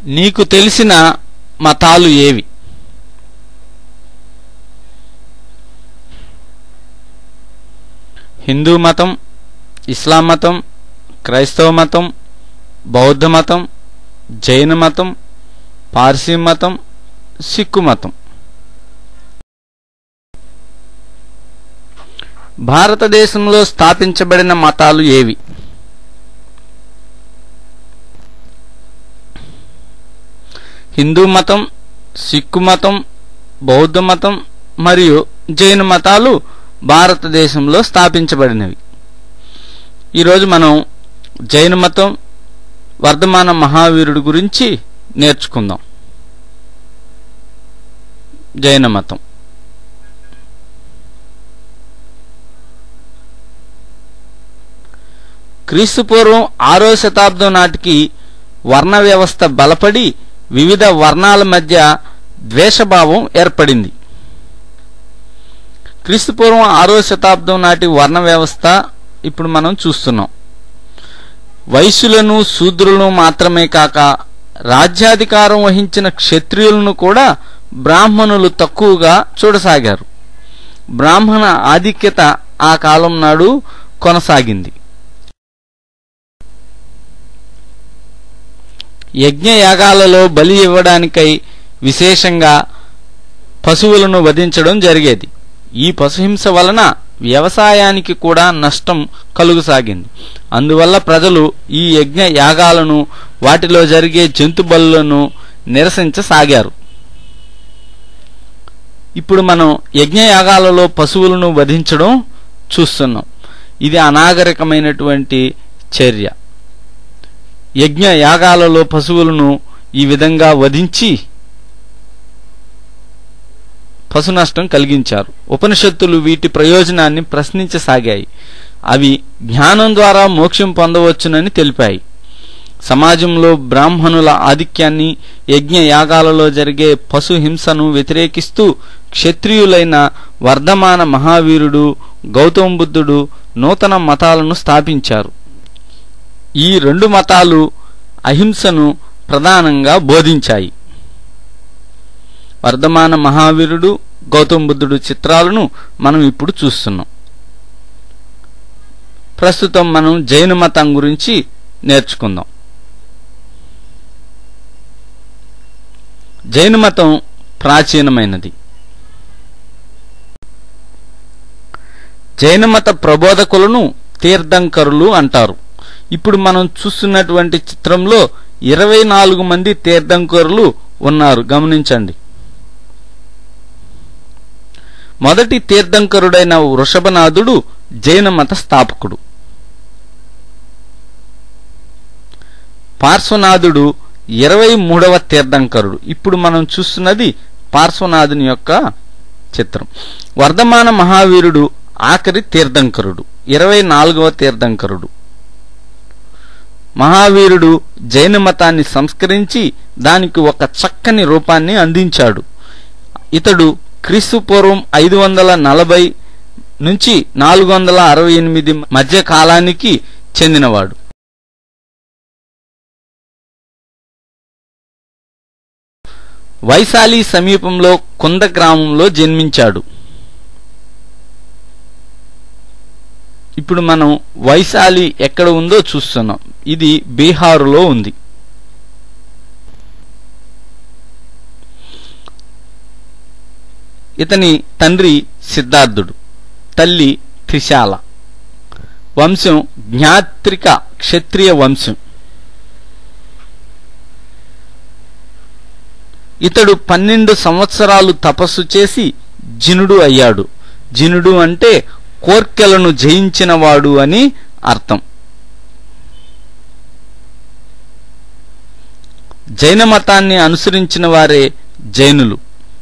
నీకు తెలిసిన మతాలు ఏవి హిందూ మతం ఇస్లాం మతం క్రైస్తవ మతం బౌద్ధ మతం జైన మతం పార్సీ మతం సిక్కు మతం భారతదేశంలో స్థాపించబడిన మతాలు ఏవి హిందూ మతం సిక్కు మతం బౌద్ధ మతం మరియు జైన మతాలు భారతదేశంలో స్థాపించబడినవి ఈరోజు మనం జైన మతం వర్ధమాన మహావీరుడు గురించి నేర్చుకుందాం జైన మతం క్రీస్తుపూర్వం ఆరో శతాబ్దం నాటికి వర్ణ వ్యవస్థ బలపడి వివిధ వర్ణాల మధ్య ద్వేషభావం ఏర్పడింది క్రీస్తుపూర్వం ఆరో శతాబ్దం నాటి వర్ణ వ్యవస్థ ఇప్పుడు మనం చూస్తున్నాం వైశ్యులను శూద్రులను మాత్రమే కాక రాజ్యాధికారం వహించిన క్షత్రియులను కూడా బ్రాహ్మణులు తక్కువగా చూడసాగారు బ్రాహ్మణ ఆధిక్యత ఆ కాలం నాడు కొనసాగింది యజ్ఞయాగాలలో బలి ఇవ్వడానికై విశేషంగా పశువులను వధించడం జరిగేది ఈ పశుహింస వలన వ్యవసాయానికి కూడా నష్టం కలుగసాగింది అందువల్ల ప్రజలు ఈ యజ్ఞ యాగాలను వాటిలో జరిగే జంతు బలులను నిరసించసాగారు ఇప్పుడు మనం యజ్ఞయాగాలలో పశువులను వధించడం చూస్తున్నాం ఇది అనాగరికమైనటువంటి చర్య యజ్ఞ యాగాలలో పశువులను ఈ విధంగా వధించి పశు నష్టం కలిగించారు ఉపనిషత్తులు వీటి ప్రయోజనాన్ని ప్రశ్నించసాగాయి అవి జ్ఞానం ద్వారా మోక్షం పొందవచ్చునని తెలిపాయి సమాజంలో బ్రాహ్మణుల ఆధిక్యాన్ని యజ్ఞ యాగాలలో జరిగే పశు హింసను వ్యతిరేకిస్తూ క్షత్రియులైన వర్ధమాన మహావీరుడు గౌతమ బుద్ధుడు నూతన మతాలను స్థాపించారు ఈ రెండు మతాలు అహింసను ప్రధానంగా బోధించాయి వర్ధమాన మహావీరుడు గౌతమ బుద్ధుడు చిత్రాలను మనం ఇప్పుడు చూస్తున్నాం ప్రస్తుతం మనం జైన మతం గురించి నేర్చుకుందాం జైన మతం ప్రాచీనమైనది జైన మత ప్రబోధకులను తీర్థంకరులు అంటారు ఇప్పుడు మనం చూస్తున్నటువంటి చిత్రంలో ఇరవై నాలుగు మంది తీర్థంకరులు ఉన్నారు గమనించండి మొదటి తీర్థంకరుడైన వృషభనాథుడు జైన మత స్థాపకుడు పార్శ్వనాథుడు ఇరవై మూడవ తీర్థంకరుడు ఇప్పుడు మనం చూస్తున్నది పార్శ్వనాథుని యొక్క చిత్రం వర్ధమాన మహావీరుడు ఆఖరి తీర్థంకరుడు ఇరవై నాలుగవ తీర్థంకరుడు మహావీరుడు జైన మతాన్ని సంస్కరించి దానికి ఒక చక్కని రూపాన్ని అందించాడు ఇతడు క్రీస్తు పూర్వం ఐదు వందల నలభై నుంచి నాలుగు వందల అరవై ఎనిమిది మధ్య కాలానికి చెందినవాడు వైశాలి సమీపంలో కుంద గ్రామంలో జన్మించాడు ఇప్పుడు మనం వైశాలి ఎక్కడ ఉందో చూస్తున్నాం ఇది బీహారులో ఉంది ఇతని తండ్రి సిద్ధార్థుడు తల్లి త్రిశాల వంశం జ్ఞాత్రిక క్షత్రియ వంశం ఇతడు పన్నెండు సంవత్సరాలు తపస్సు చేసి జినుడు అయ్యాడు జినుడు అంటే కోర్కెలను జయించినవాడు అని అర్థం జైన మతాన్ని అనుసరించిన వారే జైనులు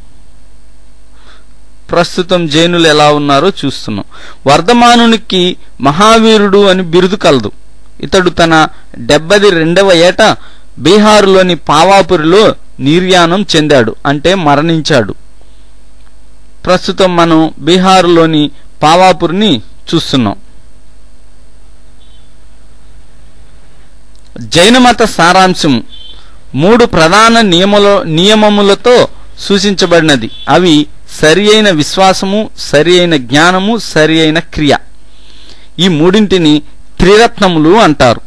ప్రస్తుతం జైనులు ఎలా ఉన్నారో చూస్తున్నాం వర్ధమానునికి మహావీరుడు అని బిరుదు కలదు ఇతడు తన డెబ్బది రెండవ ఏట బీహారులోని పావాపురిలో నిర్యాణం చెందాడు అంటే మరణించాడు ప్రస్తుతం మనం బీహారులోని పావాపురిని చూస్తున్నాం జైన మత సారాంశం మూడు ప్రధాన నియముల నియమములతో సూచించబడినది అవి సరి అయిన విశ్వాసము సరి అయిన జ్ఞానము సరి అయిన క్రియ ఈ మూడింటిని త్రిరత్నములు అంటారు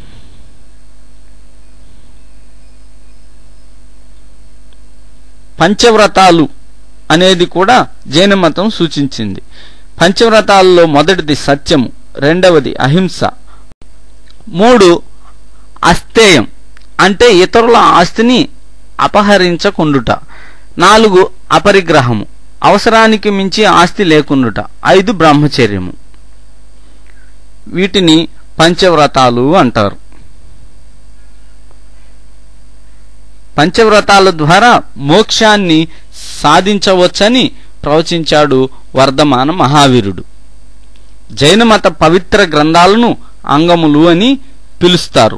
పంచవ్రతాలు అనేది కూడా జైన మతం సూచించింది పంచవ్రతాలలో మొదటిది సత్యము రెండవది అహింస మూడు అస్థేయం అంటే ఇతరుల ఆస్తిని అపహరించకుండుట నాలుగు అపరిగ్రహము అవసరానికి మించి ఆస్తి లేకుండుట ఐదు బ్రహ్మచర్యము వీటిని పంచవ్రతాలు అంటారు పంచవ్రతాల ద్వారా మోక్షాన్ని సాధించవచ్చని ప్రవచించాడు వర్ధమాన మహావీరుడు జైన మత పవిత్ర గ్రంథాలను అంగములు అని పిలుస్తారు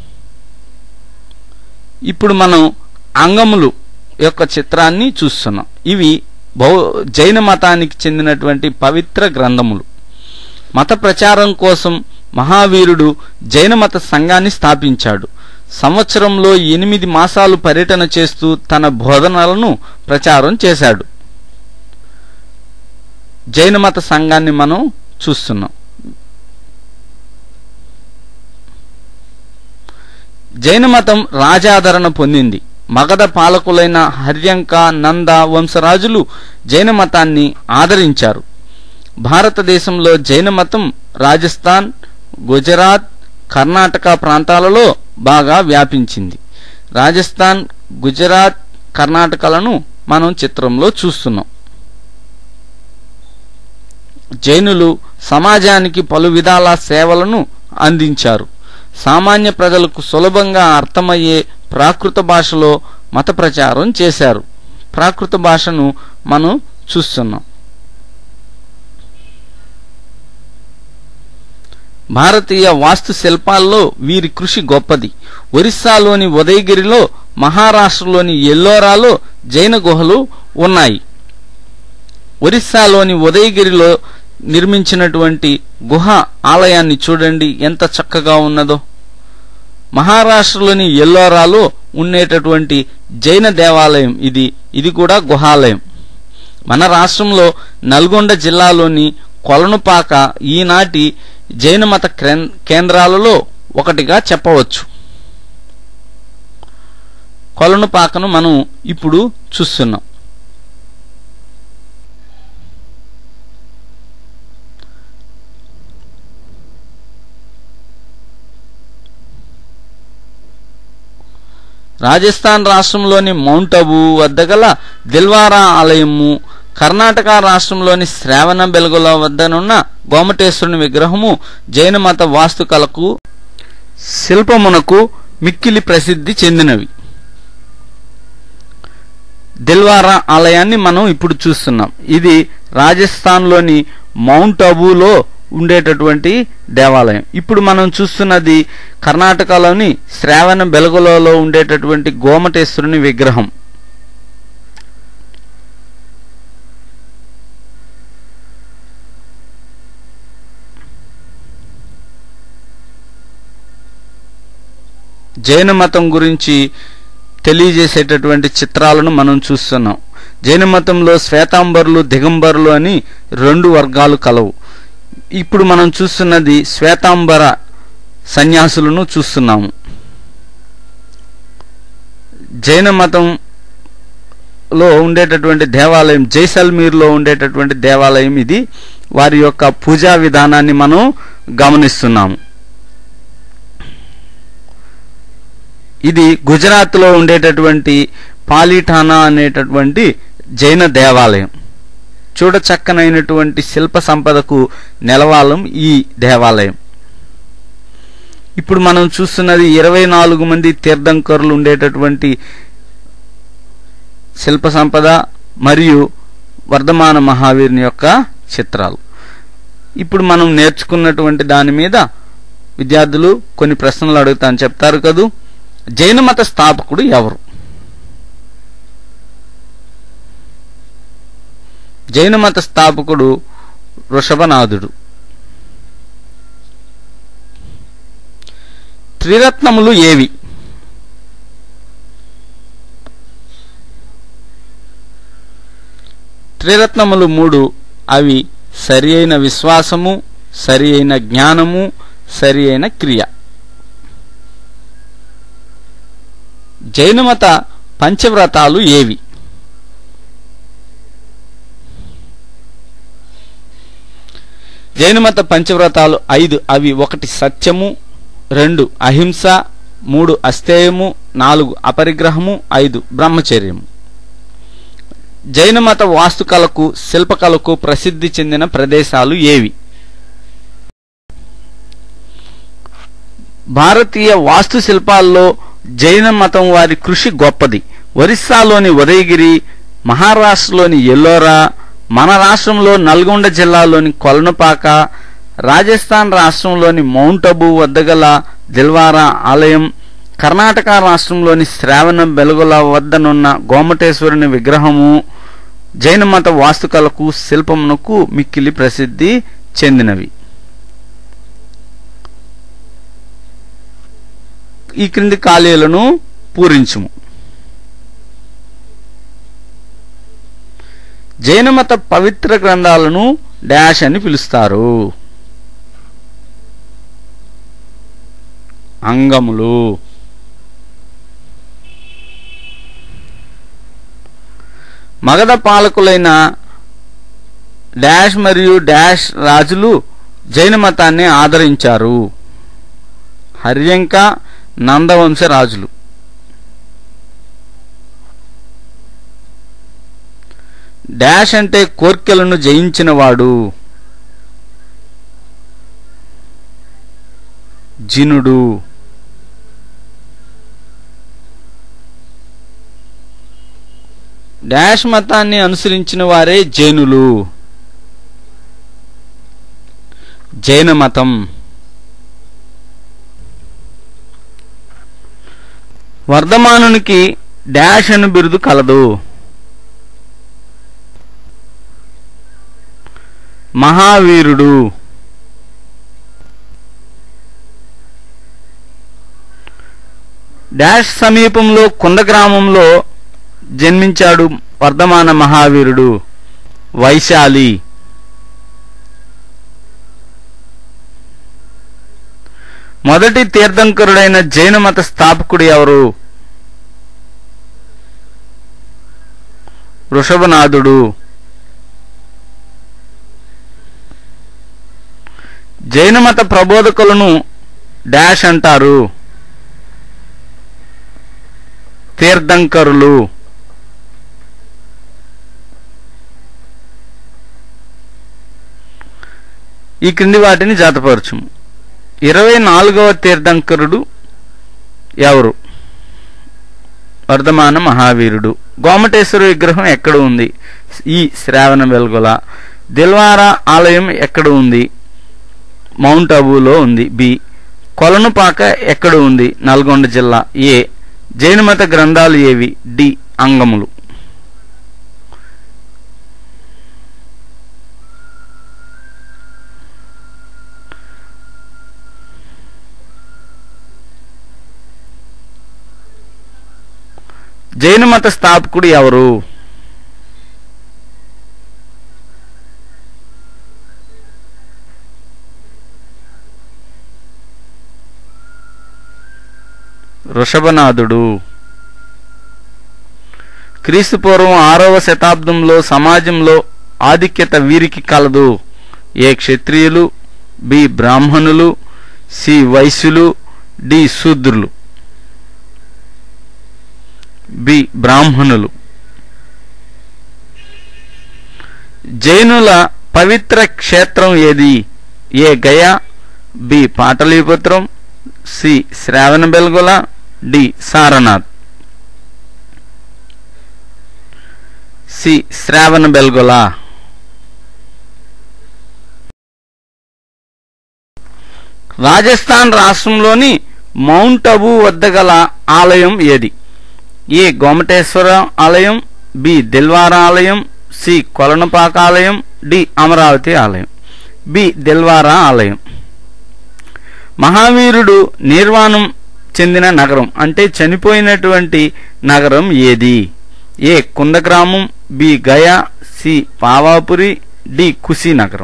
ఇప్పుడు మనం అంగములు యొక్క చిత్రాన్ని చూస్తున్నాం ఇవి బౌ జైన మతానికి చెందినటువంటి పవిత్ర గ్రంథములు మత ప్రచారం కోసం మహావీరుడు జైన మత సంఘాన్ని స్థాపించాడు సంవత్సరంలో ఎనిమిది మాసాలు పర్యటన చేస్తూ తన బోధనలను ప్రచారం చేశాడు జైన మత సంఘాన్ని మనం చూస్తున్నాం జైన మతం రాజాదరణ పొందింది మగధ పాలకులైన హర్యంక నంద వంశరాజులు జైన మతాన్ని ఆదరించారు భారతదేశంలో జైన మతం రాజస్థాన్ గుజరాత్ కర్ణాటక ప్రాంతాలలో బాగా వ్యాపించింది రాజస్థాన్ గుజరాత్ కర్ణాటకలను మనం చిత్రంలో చూస్తున్నాం జైనులు సమాజానికి పలు విధాల సేవలను అందించారు సామాన్య ప్రజలకు సులభంగా అర్థమయ్యే ప్రాకృత భాషలో మత ప్రచారం చేశారు ప్రాకృత భాషను మనం చూస్తున్నాం భారతీయ వాస్తు శిల్పాల్లో వీరి కృషి గొప్పది ఒరిస్సాలోని ఉదయగిరిలో మహారాష్ట్రలోని ఎల్లోరాలో జైన గుహలు ఉన్నాయి ఒరిస్సాలోని ఉదయగిరిలో నిర్మించినటువంటి గుహ ఆలయాన్ని చూడండి ఎంత చక్కగా ఉన్నదో మహారాష్ట్రలోని ఎల్లోరాలో ఉండేటటువంటి జైన దేవాలయం ఇది ఇది కూడా గుహాలయం మన రాష్ట్రంలో నల్గొండ జిల్లాలోని కొలనుపాక ఈనాటి జైన మత క్రేన్- కేంద్రాలలో ఒకటిగా చెప్పవచ్చు కొలనుపాకను మనం ఇప్పుడు చూస్తున్నాం రాజస్థాన్ రాష్ట్రంలోని మౌంట్ అబు వద్ద గల దిల్వారా ఆలయము కర్ణాటక రాష్ట్రంలోని శ్రావణ బెలుగుల వద్దనున్న గోమటేశ్వరుని విగ్రహము జైన మత వాస్తుకలకు శిల్పమునకు మిక్కిలి ప్రసిద్ధి చెందినవి దిల్వారా ఆలయాన్ని మనం ఇప్పుడు చూస్తున్నాం ఇది రాజస్థాన్లోని మౌంట్ అబూలో ఉండేటటువంటి దేవాలయం ఇప్పుడు మనం చూస్తున్నది కర్ణాటకలోని శ్రావణ బెలగులలో ఉండేటటువంటి గోమటేశ్వరుని విగ్రహం జైన మతం గురించి తెలియజేసేటటువంటి చిత్రాలను మనం చూస్తున్నాం జైన మతంలో శ్వేతాంబరులు దిగంబరులు అని రెండు వర్గాలు కలవు ఇప్పుడు మనం చూస్తున్నది శ్వేతాంబర సన్యాసులను చూస్తున్నాము జైన మతంలో ఉండేటటువంటి దేవాలయం జైసల్మీర్లో ఉండేటటువంటి దేవాలయం ఇది వారి యొక్క పూజా విధానాన్ని మనం గమనిస్తున్నాము ఇది గుజరాత్లో ఉండేటటువంటి పాలిఠానా అనేటటువంటి జైన దేవాలయం చూడచక్కనైనటువంటి శిల్ప సంపదకు నెలవాలం ఈ దేవాలయం ఇప్పుడు మనం చూస్తున్నది ఇరవై నాలుగు మంది తీర్థంకరులు ఉండేటటువంటి శిల్ప సంపద మరియు వర్ధమాన మహావీరుని యొక్క చిత్రాలు ఇప్పుడు మనం నేర్చుకున్నటువంటి దాని మీద విద్యార్థులు కొన్ని ప్రశ్నలు అడుగుతాను చెప్తారు కదూ జైన మత స్థాపకుడు ఎవరు జైన మత స్థాపకుడు వృషభనాథుడు త్రిరత్నములు ఏవి త్రిరత్నములు మూడు అవి సరి అయిన విశ్వాసము సరి అయిన జ్ఞానము సరి అయిన క్రియ జైనమత పంచవ్రతాలు ఏవి జైనమత పంచవ్రతాలు ఐదు అవి ఒకటి సత్యము రెండు అహింస మూడు అస్థేయము నాలుగు అపరిగ్రహము ఐదు బ్రహ్మచర్యము జైనమత వాస్తుకళకు శిల్పకళకు ప్రసిద్ధి చెందిన ప్రదేశాలు ఏవి భారతీయ వాస్తు శిల్పాల్లో జైన మతం వారి కృషి గొప్పది ఒరిస్సాలోని ఉదయగిరి మహారాష్ట్రలోని ఎల్లోరా మన రాష్ట్రంలో నల్గొండ జిల్లాలోని కొలనుపాక రాజస్థాన్ రాష్ట్రంలోని మౌంట్ అబు వద్ద గల దిల్వారా ఆలయం కర్ణాటక రాష్ట్రంలోని శ్రావణ బెలుగుల వద్దనున్న గోమటేశ్వరుని విగ్రహము జైన మత వాస్తుకళకు శిల్పమునకు మిక్కిలి ప్రసిద్ధి చెందినవి ఈ క్రింది ఖాళీలను పూరించుము జైనమత పవిత్ర గ్రంథాలను డాష్ అని పిలుస్తారు అంగములు మగధ పాలకులైన డాష్ మరియు డాష్ రాజులు జైన మతాన్ని ఆదరించారు హర్యంక నందవంశ రాజులు డాష్ అంటే కోర్కెలను జయించినవాడు జినుడు డాష్ మతాన్ని అనుసరించిన వారే జైనులు జైన మతం వర్ధమానునికి డాష్ అను బిరుదు కలదు మహావీరుడు డాష్ సమీపంలో కుంద గ్రామంలో జన్మించాడు వర్ధమాన మహావీరుడు వైశాలి మొదటి తీర్థంకరుడైన జైన మత స్థాపకుడు ఎవరు వృషభనాథుడు జైన మత ప్రబోధకులను డాష్ అంటారు తీర్థంకరులు ఈ క్రింది వాటిని జాతపరచుము ఇరవై నాలుగవ తీర్థంకరుడు ఎవరు వర్ధమాన మహావీరుడు గోమటేశ్వర విగ్రహం ఎక్కడ ఉంది ఈ శ్రావణ వెల్గొల దిల్వారా ఆలయం ఎక్కడ ఉంది మౌంట్ అబూలో ఉంది బి కొలనుపాక ఎక్కడ ఉంది నల్గొండ జిల్లా ఏ జైనమత గ్రంథాలు ఏవి డి అంగములు జైన మత స్థాపకుడు ఎవరు వృషభనాథుడు క్రీస్తు పూర్వం ఆరవ శతాబ్దంలో సమాజంలో ఆధిక్యత వీరికి కలదు ఏ క్షత్రియులు బి బ్రాహ్మణులు సి వైశ్యులు డి శూద్రులు బి బ్రాహ్మణులు జైనుల పవిత్ర క్షేత్రం ఏది A Gaya B Pataliputram C Shravana Belgola D Sarnath C Shravana Belgola Rajasthan రాష్ట్రంలోని మౌంట్ అబూ వద్ద గల ఆలయం ఏది ఏ గోమటేశ్వర ఆలయం బి దిల్వారా ఆలయం సి కొలనపాక ఆలయం డి అమరావతి ఆలయం బి దిల్వారా ఆలయం మహావీరుడు నిర్వాణం చెందిన నగరం అంటే చనిపోయినటువంటి నగరం ఏది A Kundagramam B Gaya C Pavapuri D Kushinagaram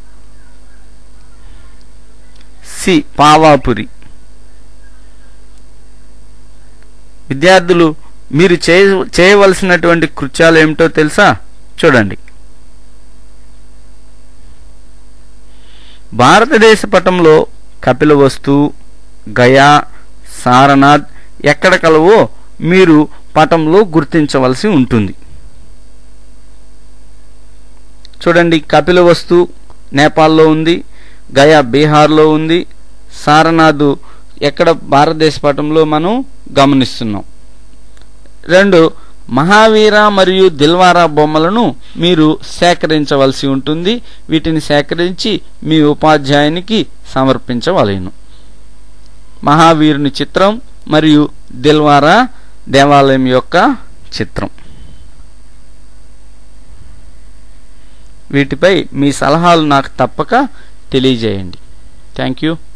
C Pavapuri విద్యార్థులు మీరు చేయ చేయవలసినటువంటి కృత్యాలు ఏమిటో తెలుసా చూడండి భారతదేశ పటంలో కపిలవస్తు గయా సారనాథ్ ఎక్కడ కలవో మీరు పటంలో గుర్తించవలసి ఉంటుంది చూడండి కపిలవస్తు నేపాల్లో ఉంది గయా బీహార్లో ఉంది సారనాథ్ ఎక్కడ భారతదేశ పటంలో మనం గమనిస్తున్నాం రెండు మహావీర మరియు దిల్వారా బొమ్మలను మీరు సేకరించవలసి ఉంటుంది వీటిని సేకరించి మీ ఉపాధ్యాయునికి సమర్పించవలెను మహావీరుని చిత్రం మరియు దిల్వారా దేవాలయం యొక్క చిత్రం వీటిపై మీ సలహాలు నాకు తప్పక తెలియజేయండి థ్యాంక్ యూ